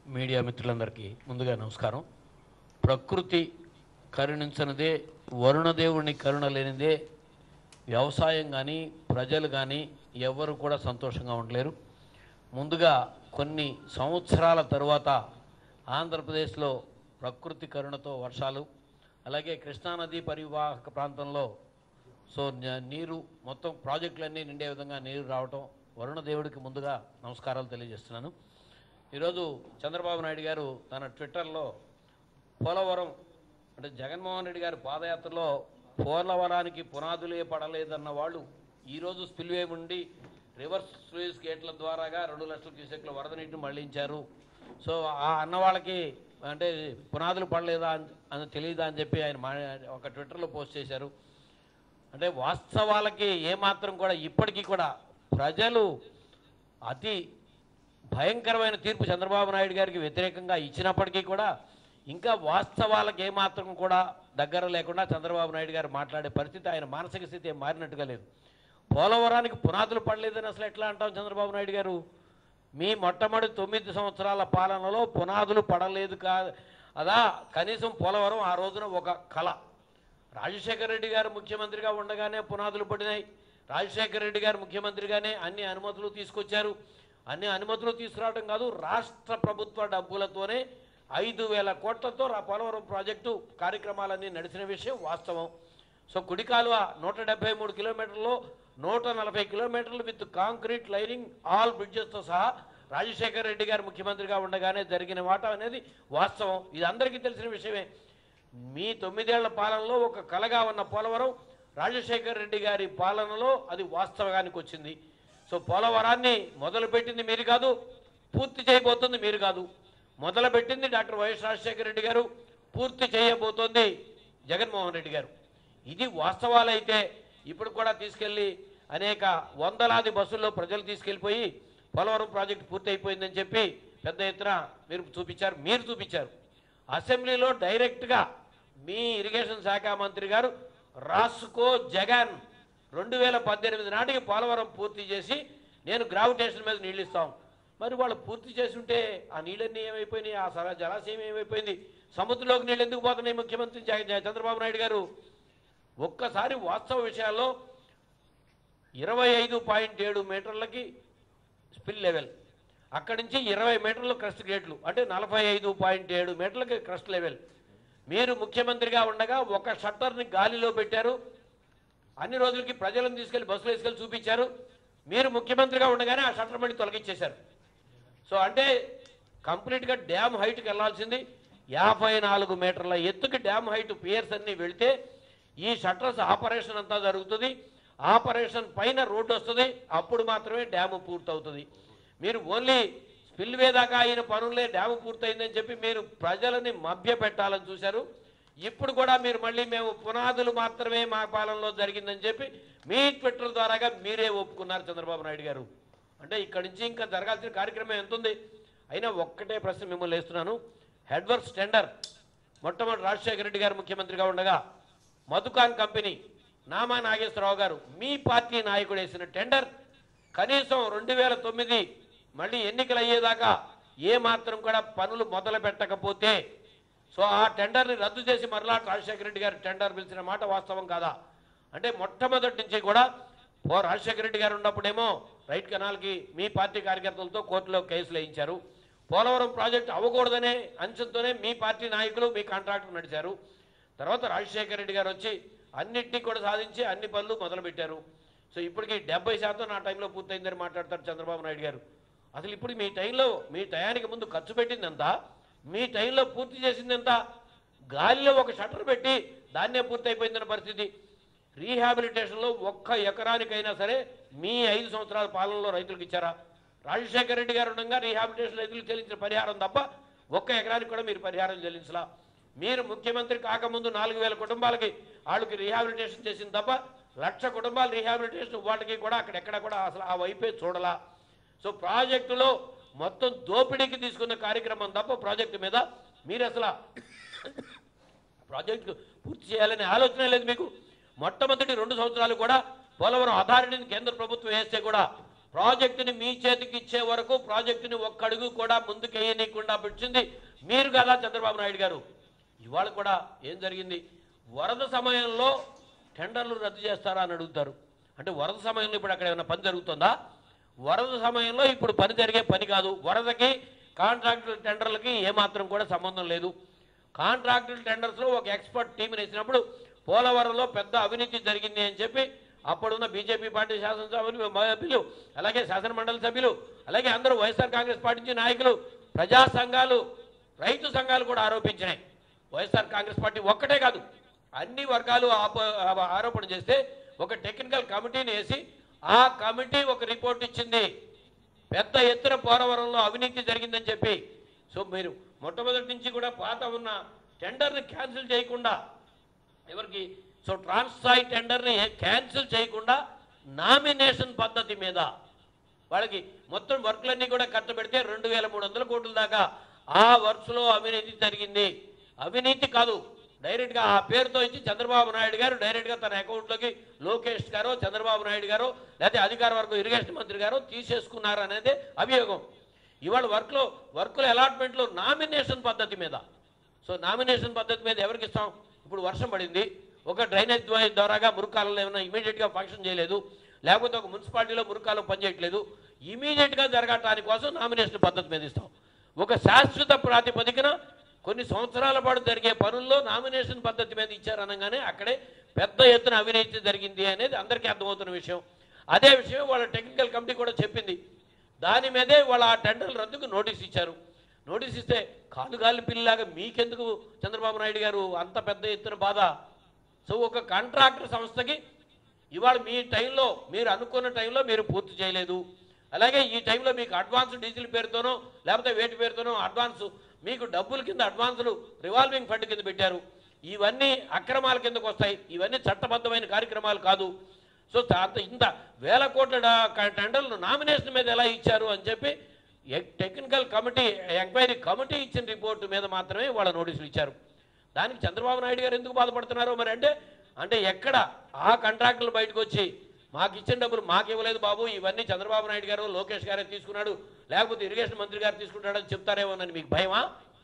media మిత్రులందరికీ ముందుగా నమస్కారం ప్రకృతి కరుణించనిదే వరుణదేవుని కరుణ లేనిదే వ్యవసాయం కానీ ప్రజలు కానీ ఎవరు కూడా సంతోషంగా ఉండలేరు ముందుగా కొన్ని సంవత్సరాల తరువాత ఆంధ్రప్రదేశ్లో ప్రకృతి కరుణతో వర్షాలు అలాగే కృష్ణానది పరివాహక ప్రాంతంలో సో న- నీరు మొత్తం ప్రాజెక్టులన్నీ నిండే విధంగా నీరు రావటం వరుణదేవుడికి ముందుగా నమస్కారాలు తెలియజేస్తున్నాను ఈరోజు చంద్రబాబు నాయుడు గారు తన ట్విట్టర్లో పోలవరం అంటే జగన్మోహన్ రెడ్డి గారి పాదయాత్రలో పోలవరానికి పునాదులే పడలేదన్న వాళ్ళు ఈరోజు స్పిల్వే ఉండి రివర్స్ స్లూయిస్ గేట్ల ద్వారాగా రెండు లక్షల క్యూసెక్ల వరద నీటిని మళ్లించారు సో ఆ అన్న వాళ్ళకి అంటే పునాదులు పడలేదా అని- అని తెలియదా అని చెప్పి ఆయన మా ఒక ట్విట్టర్లో పోస్ట్ చేశారు అంటే వాస్తవాలకి ఏమాత్రం కూడా ఇప్పటికీ కూడా ప్రజలు అతి భయంకరమైన తీర్పు చంద్రబాబు నాయుడు గారికి వ్యతిరేకంగా ఇచ్చినప్పటికీ కూడా ఇంకా వాస్తవాలకు ఏమాత్రం కూడా దగ్గర లేకుండా చంద్రబాబు నాయుడు గారు మాట్లాడే పరిస్థితి ఆయన మానసిక స్థితి ఏం మారినట్టుగా లేదు పోలవరానికి పునాదులు పడలేదని అసలు ఎట్లా అంటాం చంద్రబాబు నాయుడు గారు మీ మొట్టమొదటి తొమ్మిది సంవత్సరాల పాలనలో పునాదులు పడలేదు కా అదా కనీసం పోలవరం ఆ రోజున ఒక కళ రాజశేఖర రెడ్డి గారు ముఖ్యమంత్రిగా ఉండగానే పునాదులు పడినాయి రాజశేఖర రెడ్డి గారు ముఖ్యమంత్రిగానే అన్ని అనుమతులు తీసుకొచ్చారు అన్ని అనుమతులు తీసుకురావడం కాదు రాష్ట్ర ప్రభుత్వ డబ్బులతోనే ఐదు వేల కోట్లతో రా పోలవరం ప్రాజెక్టు కార్యక్రమాలన్నీ నడిచిన విషయం వాస్తవం సో కుడి కాలువ నూట డెబ్బై మూడు కిలోమీటర్లు నూట నలభై కిలోమీటర్లు విత్ కాంక్రీట్ లైనింగ్ ఆల్ బ్రిడ్జెస్తో సహా రాజశేఖర రెడ్డి గారు ముఖ్యమంత్రిగా ఉండగానే జరిగిన మాట అనేది వాస్తవం ఇది అందరికీ తెలిసిన విషయమే మీ తొమ్మిదేళ్ల పాలనలో ఒక కలగా ఉన్న పోలవరం రాజశేఖర రెడ్డి గారి పాలనలో అది వాస్తవానికి వచ్చింది సో పోలవరాన్ని మొదలుపెట్టింది మీరు కాదు పూర్తి చేయబోతుంది మీరు కాదు మొదలుపెట్టింది డాక్టర్ వైఎస్ రాజశేఖర రెడ్డి గారు పూర్తి చేయబోతోంది జగన్మోహన్ రెడ్డి గారు ఇది వాస్తవాలైతే ఇప్పుడు కూడా తీసుకెళ్లి అనేక వందలాది బస్సుల్లో ప్రజలు తీసుకెళ్లిపోయి పోలవరం ప్రాజెక్టు పూర్తి అయిపోయిందని చెప్పి పెద్ద ఎత్తున మీరు చూపించారు మీరు చూపించారు అసెంబ్లీలో డైరెక్ట్గా మీ ఇరిగేషన్ శాఖ మంత్రి గారు రాసుకో జగన్ రెండు వేల పద్దెనిమిది నాటికి పోలవరం పూర్తి చేసి నేను గ్రావిటేషన్ మీద నీళ్ళు ఇస్తాం మరి వాళ్ళు పూర్తి చేసి ఉంటే ఆ నీళ్ళన్నీ ఏమైపోయినాయి ఆ సర జలాశయం ఏమైపోయింది సముద్రంలోకి నీళ్ళు ఎందుకు పోతున్నాయి ముఖ్యమంత్రి జగ- చంద్రబాబు నాయుడు గారు ఒక్కసారి వాస్తవ విషయాల్లో ఇరవై ఐదు పాయింట్ ఏడు మీటర్లకి స్పిల్ లెవెల్ అక్కడి నుంచి ఇరవై మీటర్లు క్రస్ట్ గేట్లు అంటే నలభై ఐదు పాయింట్ ఏడు మీటర్లకి క్రస్ట్ లెవెల్ మీరు ముఖ్యమంత్రిగా ఉండగా ఒక షట్టర్ని గాలిలో పెట్టారు అన్ని రోజులకి ప్రజలను తీసుకెళ్లి బస్సులో తీసుకెళ్లి చూపించారు మీరు ముఖ్యమంత్రిగా ఉండగానే ఆ షట్టర్ మళ్ళీ తొలగించేశారు సో అంటే కంప్లీట్గా డ్యామ్ హైట్కి వెళ్ళాల్సింది యాభై నాలుగు మీటర్ల ఎత్తుకి డ్యామ్ హైట్ పియర్స్ అన్ని వెళితే ఈ షట్టర్స్ ఆపరేషన్ అంతా జరుగుతుంది ఆపరేషన్ పైన రోడ్డు వస్తుంది అప్పుడు మాత్రమే డ్యాము పూర్తవుతుంది మీరు ఓన్లీ స్పిల్వే దాకా అయిన పనులే డ్యాము పూర్తయిందని చెప్పి మీరు ప్రజలని మభ్య పెట్టాలని చూశారు ఇప్పుడు కూడా మీరు మళ్ళీ మేము పునాదులు మాత్రమే మా పాలనలో జరిగిందని చెప్పి మీ ట్విట్టర్ ద్వారాగా మీరే ఒప్పుకున్నారు చంద్రబాబు నాయుడు గారు అంటే ఇక్కడి నుంచి ఇంకా జరగాల్సిన కార్యక్రమం ఎంత ఉంది అయినా ఒక్కటే ప్రశ్న మిమ్మల్ని వేస్తున్నాను హెడ్వర్క్స్ టెండర్ మొట్టమొదటి రాజశేఖర రెడ్డి గారు ముఖ్యమంత్రిగా ఉండగా మధుకాన్ కంపెనీ నామా నాగేశ్వరరావు గారు మీ పార్టీ నాయకుడు వేసిన టెండర్ కనీసం రెండు వేల తొమ్మిది మళ్ళీ ఎన్నికలు అయ్యేదాకా ఏ మాత్రం కూడా పనులు మొదలు పెట్టకపోతే సో ఆ టెండర్ని రద్దు చేసి మరలా రాజశేఖర రెడ్డి గారు టెండర్ పిలిచిన మాట వాస్తవం కాదా అంటే మొట్టమొదటి నుంచి కూడా ఓ రాజశేఖర రెడ్డి గారు ఉన్నప్పుడేమో రైట్ కెనాల్కి మీ పార్టీ కార్యకర్తలతో కోర్టులో కేసులు వేయించారు పోలవరం ప్రాజెక్టు అవ్వకూడదనే అంశంతోనే మీ పార్టీ నాయకులు మీ కాంట్రాక్టర్ నడిచారు తర్వాత రాజశేఖర రెడ్డి గారు వచ్చి అన్నింటినీ కూడా సాధించి అన్ని పనులు మొదలుపెట్టారు సో ఇప్పటికి డెబ్బై శాతం నా టైంలో పూర్తయిందని మాట్లాడతారు చంద్రబాబు నాయుడు గారు అసలు ఇప్పుడు మీ టైంలో మీ టయానికి ముందు ఖర్చు పెట్టింది ఎంత మీ టైంలో పూర్తి చేసింది ఎంత గాలిలో ఒక షట్టర్ పెట్టి దాన్నే పూర్తి అయిపోయిందన్న పరిస్థితి రీహాబిలిటేషన్లో ఒక్క ఎకరానికైనా సరే మీ ఐదు సంవత్సరాల పాలనలో రైతులకు ఇచ్చారా రాజశేఖర రెడ్డి గారు ఉండగా రీహాబిలిటేషన్ రైతులకు చెల్లించిన పరిహారం తప్ప ఒక్క ఎకరానికి కూడా మీరు పరిహారం చెల్లించలా మీరు ముఖ్యమంత్రి కాకముందు నాలుగు వేల కుటుంబాలకి వాళ్ళకి రీహాబిలిటేషన్ చేసింది తప్ప లక్ష కుటుంబాలు రీహాబిలిటేషన్ వాళ్ళకి కూడా అక్కడెక్కడ కూడా అసలు ఆ వైపే చూడలా సో ప్రాజెక్టులో మొత్తం దోపిడీకి తీసుకున్న కార్యక్రమం తప్ప ప్రాజెక్టు మీద మీరు అసలు ప్రాజెక్టు పూర్తి చేయాలనే ఆలోచన లేదు మీకు మొట్టమొదటి రెండు సంవత్సరాలు కూడా పోలవరం అథారిటీని కేంద్ర ప్రభుత్వం వేస్తే కూడా ప్రాజెక్టుని మీ చేతికి ఇచ్చే వరకు ప్రాజెక్టుని ఒక్క అడుగు కూడా ముందుకు వేయనీయకుండా పెట్టింది మీరు కదా చంద్రబాబు నాయుడు గారు ఇవాళ కూడా ఏం జరిగింది వరద సమయంలో టెండర్లు రద్దు చేస్తారా అని అడుగుతారు అంటే వరద సమయంలో ఇప్పుడు అక్కడ ఏమైనా పని జరుగుతుందా వరద సమయంలో ఇప్పుడు పని జరిగే పని కాదు వరదకి కాంట్రాక్టుల టెండర్లకి ఏమాత్రం కూడా సంబంధం లేదు కాంట్రాక్టుల టెండర్స్లో ఒక ఎక్స్పర్ట్ టీంని వేసినప్పుడు పోలవరంలో పెద్ద అవినీతి జరిగింది అని చెప్పి అప్పుడున్న బీజేపీ పార్టీ శాసనసభ్యులు సభ్యులు అలాగే శాసనమండలి సభ్యులు అలాగే అందరూ వైఎస్ఆర్ కాంగ్రెస్ పార్టీ నుంచి నాయకులు ప్రజా సంఘాలు రైతు సంఘాలు కూడా ఆరోపించినాయి వైఎస్ఆర్ కాంగ్రెస్ పార్టీ ఒక్కటే కాదు అన్ని వర్గాలు ఆప- ఆ- ఆరోపణ చేస్తే ఒక టెక్నికల్ కమిటీని వేసి ఆ కమిటీ ఒక రిపోర్ట్ ఇచ్చింది పెద్ద ఎత్తున పోలవరంలో అవినీతి జరిగిందని చెప్పి సో మీరు మొట్టమొదటి నుంచి కూడా పాత ఉన్న టెండర్ని క్యాన్సిల్ చేయకుండా ఎవరికి సో ట్రాన్స్సాయి టెండర్ని క్యాన్సిల్ చేయకుండా నామినేషన్ పద్ధతి మీద వాళ్ళకి మొత్తం వర్క్లన్నీ కూడా ఖర్చు పెడితే రెండు వేల మూడు వందల కోట్ల దాకా ఆ వర్క్స్లో అవినీతి జరిగింది అవినీతి కాదు డైరెక్ట్గా ఆ పేరుతో ఇచ్చి చంద్రబాబు నాయుడు గారు డైరెక్ట్గా తన అకౌంట్లోకి లోకేష్ గారో చంద్రబాబు నాయుడు గారో లేకపోతే అధికార వర్గం ఇరిగేషన్ మంత్రి గారో తీసేసుకున్నారు అనేది అభియోగం ఇవాళ వర్క్లో వర్కుల అలాట్మెంట్లో నామినేషన్ పద్ధతి మీద సో నామినేషన్ పద్ధతి మీద ఎవరికి ఇస్తాం ఇప్పుడు వర్షం పడింది ఒక డ్రైనేజ్ ద్వా- ద్వారాగా మురుకాలలో ఏమైనా ఇమీడియట్గా ఫంక్షన్ చేయలేదు లేకపోతే ఒక మున్సిపాలిటీలో మురుకాలు పనిచేయట్లేదు ఇమీడియట్గా జరగటాని కోసం నామినేషన్ పద్ధతి మీద ఇస్తాం ఒక శాశ్వత ప్రాతిపదికన కొన్ని సంవత్సరాల పాటు జరిగే పనుల్లో నామినేషన్ పద్ధతి మీద ఇచ్చారనగానే అక్కడే పెద్ద ఎత్తున అవినీతి జరిగింది అనేది అందరికీ అర్థమవుతున్న విషయం అదే విషయం వాళ్ళ టెక్నికల్ కమిటీ కూడా చెప్పింది దాని మీదే వాళ్ళ ఆ టెండర్ల రద్దుకు నోటీస్ ఇచ్చారు నోటీస్ ఇస్తే కాలుగాలి పిల్లిలాగా మీకెందుకు చంద్రబాబు నాయుడు గారు అంత పెద్ద ఎత్తున బాధ సో ఒక కాంట్రాక్టర్ సంస్థకి ఇవాళ మీ టైంలో మీరు అనుకున్న టైంలో మీరు పూర్తి చేయలేదు అలాగే ఈ టైంలో మీకు అడ్వాన్స్ డీజిల్ పేరుతోనో లేకపోతే వేటి పేరుతోనో అడ్వాన్స్ మీకు డబ్బుల కింద అడ్వాన్సులు రివాల్వింగ్ ఫండ్ కింద పెట్టారు ఇవన్నీ అక్రమాల కిందకు వస్తాయి ఇవన్నీ చట్టబద్ధమైన కార్యక్రమాలు కాదు సో తా- ఇంత వేల కోట్ల డా- టెండర్లు నామినేషన్ మీద ఎలా ఇచ్చారు అని చెప్పి ఎక్- టెక్నికల్ కమిటీ ఎంక్వైరీ కమిటీ ఇచ్చిన రిపోర్టు మీద మాత్రమే వాళ్ళ నోటీసులు ఇచ్చారు దానికి చంద్రబాబు నాయుడు గారు ఎందుకు బాధపడుతున్నారు మరి అంటే అంటే ఎక్కడ ఆ కాంట్రాక్టులు బయటకు వచ్చి మాకు ఇచ్చిన డబ్బులు మాకు ఇవ్వలేదు బాబు ఇవన్నీ చంద్రబాబు నాయుడు గారు లోకేష్ గారే తీసుకున్నాడు లేకపోతే ఇరిగేషన్ మంత్రి గారు తీసుకుంటాడని చెప్తారేమోనని మీకు భయమా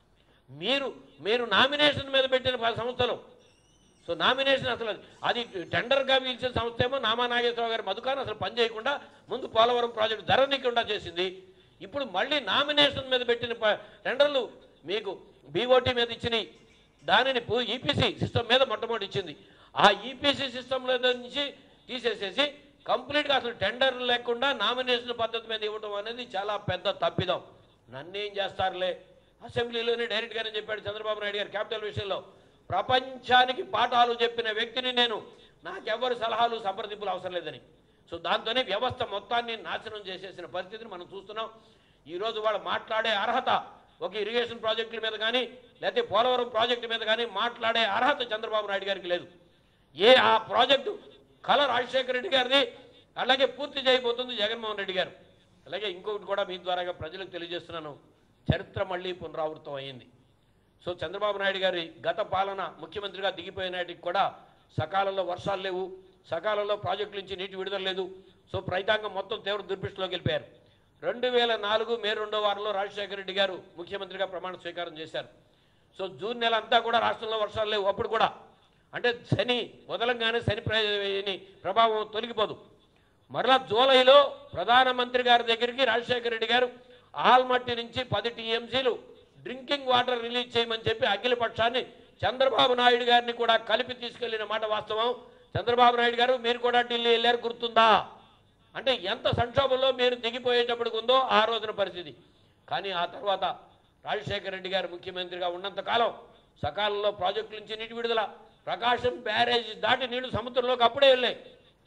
మీరు మీరు నామినేషన్ మీద పెట్టిన ప- సంస్థలు సో నామినేషన్ అసలు అది టెండర్గా పిలిచిన సంస్థ ఏమో నామా నాగేశ్వరరావు గారి మధుకాన్ అసలు పని చేయకుండా ముందు పోలవరం ప్రాజెక్టు ధరనీయకుండా చేసింది ఇప్పుడు మళ్ళీ నామినేషన్ మీద పెట్టిన ప- టెండర్లు మీకు బీఓటీ మీద ఇచ్చినాయి దానిని ఈపీసీ సిస్టమ్ మీద మొట్టమొదటి ఇచ్చింది ఆ ఈపీసీ సిస్టమ్ నుంచి తీసేసేసి కంప్లీట్గా అసలు టెండర్ లేకుండా నామినేషన్ పద్ధతి మీద ఇవ్వడం అనేది చాలా పెద్ద తప్పిదం నన్నేం చేస్తారులే అసెంబ్లీలోనే డైరెక్ట్గానే చెప్పాడు చంద్రబాబు నాయుడు గారు క్యాపిటల్ విషయంలో ప్రపంచానికి పాఠాలు చెప్పిన వ్యక్తిని నేను నాకెవ్వరి సలహాలు సంప్రదింపులు అవసరం లేదని సో దాంతోనే వ్యవస్థ మొత్తాన్ని నాశనం చేసేసిన పరిస్థితిని మనం చూస్తున్నాం ఈరోజు వాళ్ళు మాట్లాడే అర్హత ఒక ఇరిగేషన్ ప్రాజెక్టుల మీద కానీ లేకపోతే పోలవరం ప్రాజెక్టు మీద కానీ మాట్లాడే అర్హత చంద్రబాబు నాయుడు గారికి లేదు ఏ ఆ ప్రాజెక్టు కళ రాజశేఖర రెడ్డి గారిది అలాగే పూర్తి చేయబోతుంది జగన్మోహన్ రెడ్డి గారు అలాగే ఇంకొకటి కూడా మీ ద్వారాగా ప్రజలకు తెలియజేస్తున్నాను చరిత్ర మళ్ళీ పునరావృతం అయింది సో చంద్రబాబు నాయుడు గారి గత పాలన ముఖ్యమంత్రిగా దిగిపోయినాటికి కూడా సకాలంలో వర్షాలు లేవు సకాలంలో ప్రాజెక్టుల నుంచి నీటి విడుదల లేదు సో రైతాంగం మొత్తం తీవ్ర దుర్భిక్షలోకి వెళ్ళిపోయారు రెండు వేల నాలుగు మే రెండో వారంలో రాజశేఖర రెడ్డి గారు ముఖ్యమంత్రిగా ప్రమాణ స్వీకారం చేశారు సో జూన్ నెల అంతా కూడా రాష్ట్రంలో వర్షాలు లేవు అప్పుడు కూడా అంటే శని వదలంగానే శని ప్ర- ప్రభావం తొలగిపోదు మరలా జూలైలో ప్రధానమంత్రి గారి దగ్గరికి రాజశేఖర రెడ్డి గారు ఆల్మట్టి నుంచి పది టీఎంసీలు డ్రింకింగ్ వాటర్ రిలీజ్ చేయమని చెప్పి అఖిల పక్షాన్ని చంద్రబాబు నాయుడు గారిని కూడా కలిపి తీసుకెళ్లిన మాట వాస్తవం చంద్రబాబు నాయుడు గారు మీరు కూడా ఢిల్లీ వెళ్ళారు గుర్తుందా అంటే ఎంత సంక్షోభంలో మీరు దిగిపోయేటప్పటికి ఉందో ఆ రోజున పరిస్థితి కానీ ఆ తర్వాత రాజశేఖర రెడ్డి గారు ముఖ్యమంత్రిగా ఉన్నంత కాలం సకాలంలో ప్రాజెక్టుల నుంచి నీటి విడుదల ప్రకాశం బ్యారేజ్ దాటి నీళ్లు సముద్రంలోకి అప్పుడే వెళ్ళాయి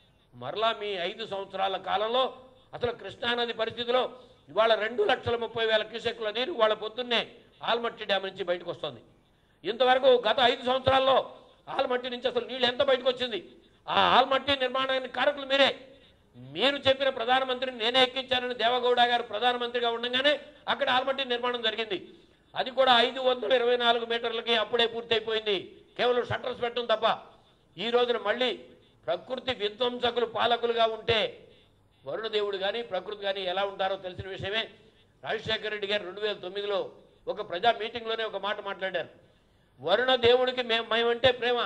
మరలా మీ ఐదు సంవత్సరాల కాలంలో అసలు కృష్ణానది పరిస్థితిలో ఇవాళ రెండు లక్షల ముప్పై వేల క్యూసెక్ల నీరు వాళ్ళ పొద్దున్నే ఆల్మట్టి డ్యామ్ నుంచి బయటకు వస్తుంది ఇంతవరకు గత ఐదు సంవత్సరాల్లో ఆల్మట్టి నుంచి అసలు నీళ్ళు ఎంత బయటకు వచ్చింది ఆ ఆల్మట్టి నిర్మాణానికి కారకులు మీరే మీరు చెప్పిన ప్రధానమంత్రిని నేనే ఎక్కించానని దేవగౌడ గారు ప్రధానమంత్రిగా ఉండగానే అక్కడ ఆల్మట్టి నిర్మాణం జరిగింది అది కూడా ఐదు వందల ఇరవై నాలుగు మీటర్లకి అప్పుడే పూర్తయిపోయింది కేవలం షట్టర్స్ పెట్టడం తప్ప ఈ రోజున మళ్ళీ ప్రకృతి విధ్వంసకులు పాలకులుగా ఉంటే వరుణ దేవుడు కానీ ప్రకృతి కానీ ఎలా ఉంటారో తెలిసిన విషయమే రాజశేఖర రెడ్డి గారు రెండు వేల తొమ్మిదిలో ఒక ప్రజా మీటింగ్లోనే ఒక మాట మాట్లాడారు వరుణ దేవుడికి మేము మేమంటే ప్రేమ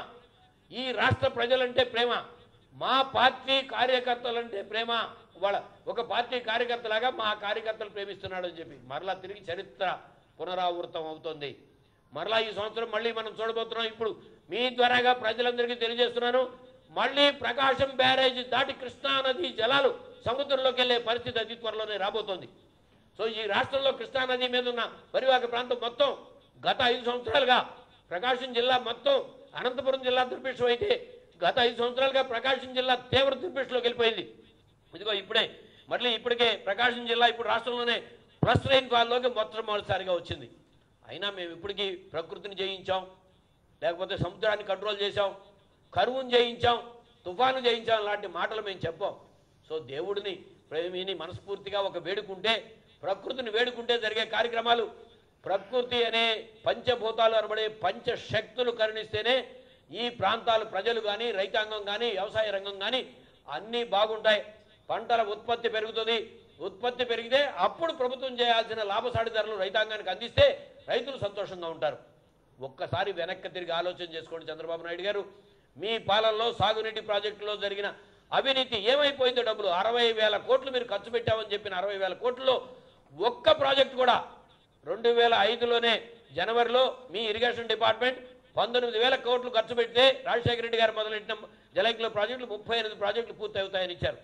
ఈ రాష్ట్ర ప్రజలంటే ప్రేమ మా పార్టీ కార్యకర్తలంటే ప్రేమ వాళ్ళ ఒక పార్టీ కార్యకర్తలాగా మా కార్యకర్తలు ప్రేమిస్తున్నాడు అని చెప్పి మరలా తిరిగి చరిత్ర పునరావృతం అవుతోంది మరలా ఈ సంవత్సరం మళ్ళీ మనం చూడబోతున్నాం ఇప్పుడు మీ ద్వారాగా ప్రజలందరికీ తెలియజేస్తున్నాను మళ్ళీ ప్రకాశం బ్యారేజ్ దాటి కృష్ణా నది జలాలు సముద్రంలోకి వెళ్ళే పరిస్థితి అతి త్వరలోనే రాబోతోంది సో ఈ రాష్ట్రంలో కృష్ణా నది మీద ఉన్న పరివాహక ప్రాంతం మొత్తం గత ఐదు సంవత్సరాలుగా ప్రకాశం జిల్లా మొత్తం అనంతపురం జిల్లా దుర్భిక్షం అయితే గత ఐదు సంవత్సరాలుగా ప్రకాశం జిల్లా తీవ్ర దుర్భిక్షలోకి వెళ్ళిపోయింది ఇదిగో ఇప్పుడే మళ్ళీ ఇప్పటికే ప్రకాశం జిల్లా ఇప్పుడు రాష్ట్రంలోనే ప్లస్ రైన్ ఫాల్లోకి మొట్టమొదటిసారిగా వచ్చింది అయినా మేము ఇప్పటికీ ప్రకృతిని జయించాం లేకపోతే సముద్రాన్ని కంట్రోల్ చేశాం కరువును జయించాం తుఫాను జయించాం లాంటి మాటలు మేము చెప్పాం సో దేవుడిని ప్రేమిని మనస్ఫూర్తిగా ఒక వేడుకుంటే ప్రకృతిని వేడుకుంటే జరిగే కార్యక్రమాలు ప్రకృతి అనే పంచభూతాలు అనబడే పంచశక్తులు కరుణిస్తేనే ఈ ప్రాంతాలు ప్రజలు కానీ రైతాంగం కానీ వ్యవసాయ రంగం కానీ అన్నీ బాగుంటాయి పంటల ఉత్పత్తి పెరుగుతుంది ఉత్పత్తి పెరిగితే అప్పుడు ప్రభుత్వం చేయాల్సిన లాభసాటి ధరలు రైతాంగానికి అందిస్తే రైతులు సంతోషంగా ఉంటారు ఒక్కసారి వెనక్కి తిరిగి ఆలోచన చేసుకోండి చంద్రబాబు నాయుడు గారు మీ పాలనలో సాగునీటి ప్రాజెక్టులో జరిగిన అవినీతి ఏమైపోయిందో డబ్బులు అరవై వేల కోట్లు మీరు ఖర్చు పెట్టామని చెప్పిన అరవై వేల కోట్లలో ఒక్క ప్రాజెక్ట్ కూడా రెండు వేల ఐదులోనే జనవరిలో మీ ఇరిగేషన్ డిపార్ట్మెంట్ పంతొమ్మిది వేల కోట్లు ఖర్చు పెడితే రాజశేఖర రెడ్డి గారు మొదలెట్టిన జలైక్లో ప్రాజెక్టులు ముప్పై ఎనిమిది ప్రాజెక్టులు పూర్తి అవుతాయని ఇచ్చారు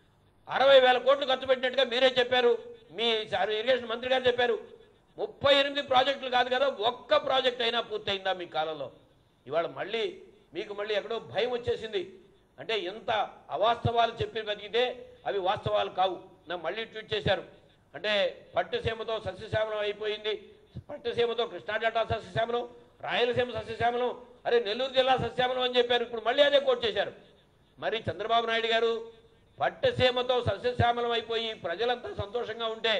అరవై వేల కోట్లు ఖర్చు పెట్టినట్టుగా మీరే చెప్పారు మీ సారీ ఇరిగేషన్ మంత్రి గారు చెప్పారు ముప్పై ఎనిమిది ప్రాజెక్టులు కాదు కదా ఒక్క ప్రాజెక్ట్ అయినా పూర్తయిందా మీ కాలంలో ఇవాళ మళ్ళీ మీకు మళ్ళీ ఎక్కడో భయం వచ్చేసింది అంటే ఎంత అవాస్తవాలు చెప్పి బతికితే అవి వాస్తవాలు కావు నా మళ్ళీ ట్వీట్ చేశారు అంటే పట్టుసీమతో సస్యశ్యామలం అయిపోయింది పట్టుసీమతో కృష్ణా డేటా సస్యశ్యామలం రాయలసీమ సస్యశ్యామలం అరే నెల్లూరు జిల్లా సస్యశ్యామలం అని చెప్పారు ఇప్పుడు మళ్ళీ అదే కోట్ చేశారు మరి చంద్రబాబు నాయుడు గారు పట్టసీమతో సస్యశ్యామలం అయిపోయి ప్రజలంతా సంతోషంగా ఉంటే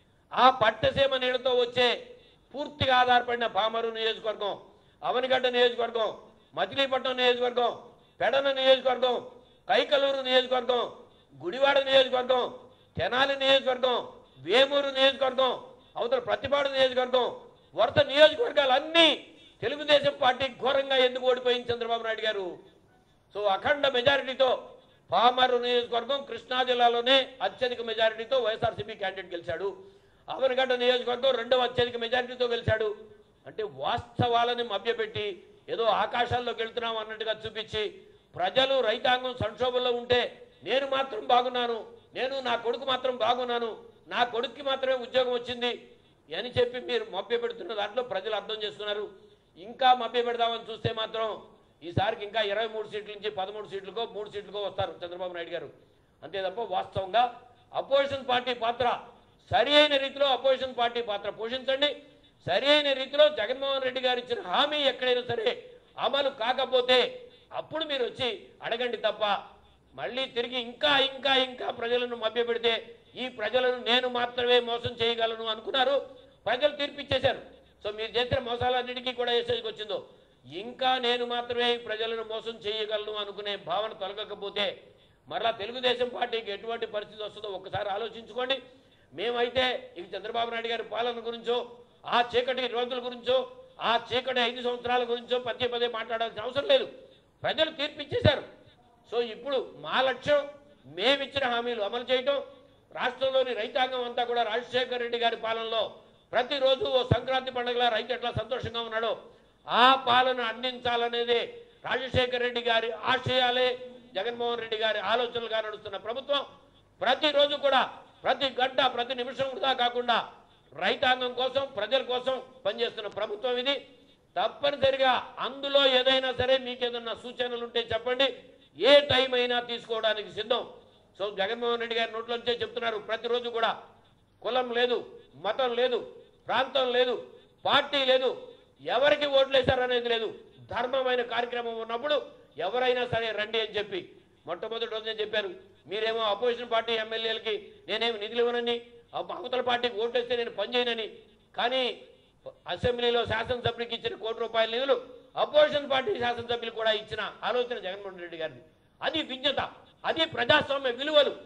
ఆ పట్టసీమ నీళ్ళతో వచ్చే పూర్తిగా ఆధారపడిన పామరు నియోజకవర్గం అవనిగడ్డ నియోజకవర్గం మచిలీపట్నం నియోజకవర్గం పెడన నియోజకవర్గం కైకలూరు నియోజకవర్గం గుడివాడ నియోజకవర్గం తెనాలి నియోజకవర్గం వేమూరు నియోజకవర్గం అవతల ప్రతిపాడు నియోజకవర్గం వరద నియోజకవర్గాలన్నీ తెలుగుదేశం పార్టీ ఘోరంగా ఎందుకు ఓడిపోయింది చంద్రబాబు నాయుడు గారు సో అఖండ మెజారిటీతో పామరు నియోజకవర్గం కృష్ణా జిల్లాలోనే అత్యధిక మెజారిటీతో వైఎస్ఆర్సీపీ క్యాండిడేట్ గెలిచాడు అవనగడ్డ నియోజకవర్గం రెండవ అత్యధిక మెజారిటీతో గెలిచాడు అంటే వాస్తవాలని మభ్యపెట్టి ఏదో ఆకాశాల్లోకి వెళ్తున్నాం అన్నట్టుగా చూపించి ప్రజలు రైతాంగం సంక్షోభంలో ఉంటే నేను మాత్రం బాగున్నాను నేను నా కొడుకు మాత్రం బాగున్నాను నా కొడుక్కి మాత్రమే ఉద్యోగం వచ్చింది అని చెప్పి మీరు మభ్య పెడుతున్న దాంట్లో ప్రజలు అర్థం చేసుకున్నారు ఇంకా మభ్య పెడదామని చూస్తే మాత్రం ఈసారికి ఇంకా ఇరవై మూడు సీట్ల నుంచి పదమూడు సీట్లకో మూడు సీట్లకో వస్తారు చంద్రబాబు నాయుడు గారు అంతే తప్ప వాస్తవంగా అపోజిషన్ పార్టీ పాత్ర సరి అయిన రీతిలో అపోజిషన్ పార్టీ పాత్ర పోషించండి సరి అయిన రీతిలో జగన్మోహన్ రెడ్డి గారు ఇచ్చిన హామీ ఎక్కడైనా సరే అమలు కాకపోతే అప్పుడు మీరు వచ్చి అడగండి తప్ప మళ్ళీ తిరిగి ఇంకా ఇంకా ఇంకా ప్రజలను మభ్యపెడితే ఈ ప్రజలను నేను మాత్రమే మోసం చేయగలను అనుకున్నారు ప్రజలు తీర్పిచ్చేశారు సో మీరు చేసిన మోసాలన్నిటికీ కూడా మెసేజ్కి వచ్చిందో ఇంకా నేను మాత్రమే ఈ ప్రజలను మోసం చేయగలను అనుకునే భావన తొలగకపోతే మరలా తెలుగుదేశం పార్టీకి ఎటువంటి పరిస్థితి వస్తుందో ఒక్కసారి ఆలోచించుకోండి మేమైతే ఇక చంద్రబాబు నాయుడు గారి పాలన గురించో ఆ చీకటి రోజుల గురించో ఆ చీకటి ఐదు సంవత్సరాల గురించో పదే పదే మాట్లాడాల్సిన అవసరం లేదు ప్రజలు తీర్పిచ్చేశారు సో ఇప్పుడు మా లక్ష్యం మేమిచ్చిన హామీలు అమలు చేయటం రాష్ట్రంలోని రైతాంగం అంతా కూడా రాజశేఖర రెడ్డి గారి పాలనలో ప్రతిరోజు ఓ సంక్రాంతి పండుగలా రైతు ఎట్లా సంతోషంగా ఉన్నాడో ఆ పాలన అందించాలనేదే రాజశేఖర రెడ్డి గారి ఆశయాలే జగన్మోహన్ రెడ్డి గారి ఆలోచనలుగా నడుస్తున్న ప్రభుత్వం ప్రతిరోజు కూడా ప్రతి గంట ప్రతి నిమిషం వృధా కాకుండా రైతాంగం కోసం ప్రజల కోసం పనిచేస్తున్న ప్రభుత్వం ఇది తప్పనిసరిగా అందులో ఏదైనా సరే మీకు ఏదైనా సూచనలు ఉంటే చెప్పండి ఏ టైం అయినా తీసుకోవడానికి సిద్ధం సో జగన్మోహన్ రెడ్డి గారి నోట్లోంచే చెప్తున్నారు ప్రతిరోజు కూడా కులం లేదు మతం లేదు ప్రాంతం లేదు పార్టీ లేదు ఎవరికి ఓట్లేశారనేది లేదు ధర్మమైన కార్యక్రమం ఉన్నప్పుడు ఎవరైనా సరే రండి అని చెప్పి మొట్టమొదటి రోజునే చెప్పారు మీరేమో అపోజిషన్ పార్టీ ఎమ్మెల్యేలకి నేనేమి నిధులు ఇవ్వనని అవ- అవతల పార్టీకి ఓట్లేస్తే నేను పనిచేయనని కానీ అసెంబ్లీలో శాసనసభ్యునికి ఇచ్చిన కోటి రూపాయల నిధులు అపోజిషన్ పార్టీ శాసనసభ్యులు కూడా ఇచ్చిన ఆలోచన జగన్మోహన్ రెడ్డి గారిది అది విజ్ఞత అది ప్రజాస్వామ్య విలువలు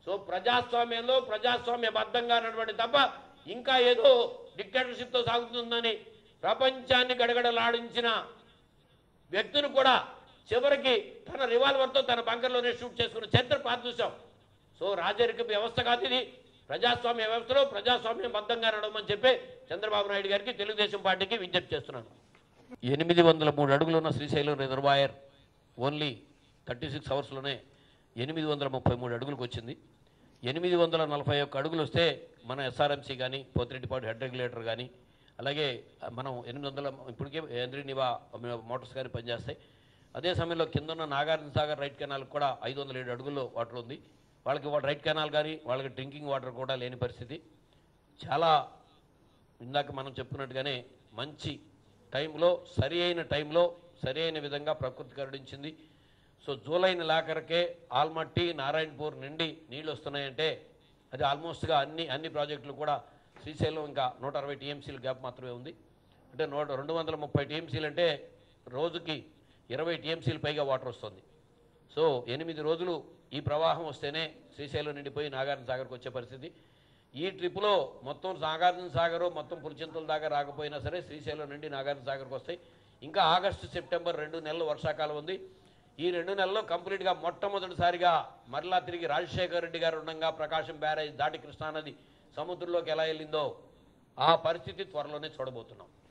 సో ప్రజాస్వామ్యంలో ప్రజాస్వామ్యబద్ధంగా ఉన్నటువంటి తప్ప ఇంకా ఏదో డిక్టేటర్షిప్తో సాగుతుందని ప్రపంచాన్ని గడగడలాడించిన వ్యక్తిని కూడా చివరికి తన రివాల్వర్తో తన బంకర్లోనే షూట్ చేసుకున్న చరిత్ర పాదృశ్యం సో రాజరిక వ్యవస్థ కాదు ఇది ప్రజాస్వామ్య వ్యవస్థలో ప్రజాస్వామ్యబద్ధంగా నడవమని చెప్పి చంద్రబాబు నాయుడు గారికి తెలుగుదేశం పార్టీకి విజ్ఞప్తి చేస్తున్నాను ఎనిమిది వందల మూడు అడుగులు ఉన్న Srisailam reservoir only thirty six అవర్స్లోనే ఎనిమిది వందల ముప్పై మూడు అడుగులకు వచ్చింది ఎనిమిది వందల నలభై ఒక్క అడుగులు వస్తే మన ఎస్ఆర్ఎంసీ కానీ పోతిరెడ్డిపాడు హెడ్ రెగ్యులేటర్ కానీ అలాగే మనం ఎనిమిది వందల ఇప్పటికే ఎంద్రీ నివా మోటార్స్ కానీ పనిచేస్తాయి అదే సమయంలో కింద ఉన్న నాగార్జున సాగర్ రైట్ కెనాల్ కూడా ఐదు వందల ఏడు అడుగుల్లో వాటర్ ఉంది వాళ్ళకి వా- రైట్ కెనాల్ కానీ వాళ్ళకి డ్రింకింగ్ వాటర్ కూడా లేని పరిస్థితి చాలా ఇందాక మనం చెప్పుకున్నట్టుగానే మంచి టైంలో సరి అయిన టైంలో సరి అయిన విధంగా ప్రకృతి కరుణించింది సో జూలై నెలాఖరికే ఆల్మట్టి నారాయణపూర్ నుండి నీళ్ళు వస్తున్నాయంటే అది ఆల్మోస్ట్గా అన్ని అన్ని ప్రాజెక్టులు కూడా శ్రీశైలం ఇంకా నూట అరవై టీఎంసీల గ్యాప్ మాత్రమే ఉంది అంటే నూట రెండు వందల ముప్పై టీఎంసీలు అంటే రోజుకి ఇరవై టీఎంసీలు పైగా వాటర్ వస్తుంది సో ఎనిమిది రోజులు ఈ ప్రవాహం వస్తేనే శ్రీశైలం నిండిపోయి నాగార్జున సాగర్కి వచ్చే పరిస్థితి ఈ ట్రిప్లో మొత్తం నాగార్జున సాగరు మొత్తం పులిచింతల దాకా రాకపోయినా సరే శ్రీశైలం నుండి నాగార్జున సాగర్కి వస్తాయి ఇంకా ఆగస్టు సెప్టెంబర్ రెండు నెలలు వర్షాకాలం ఉంది ఈ రెండు నెలల్లో కంప్లీట్గా మొట్టమొదటిసారిగా మరలా తిరిగి రాజశేఖర రెడ్డి గారు ఉండగా ప్రకాశం బ్యారేజ్ దాటి కృష్ణానది సముద్రంలోకి ఎలా వెళ్ళిందో ఆ పరిస్థితి త్వరలోనే చూడబోతున్నాం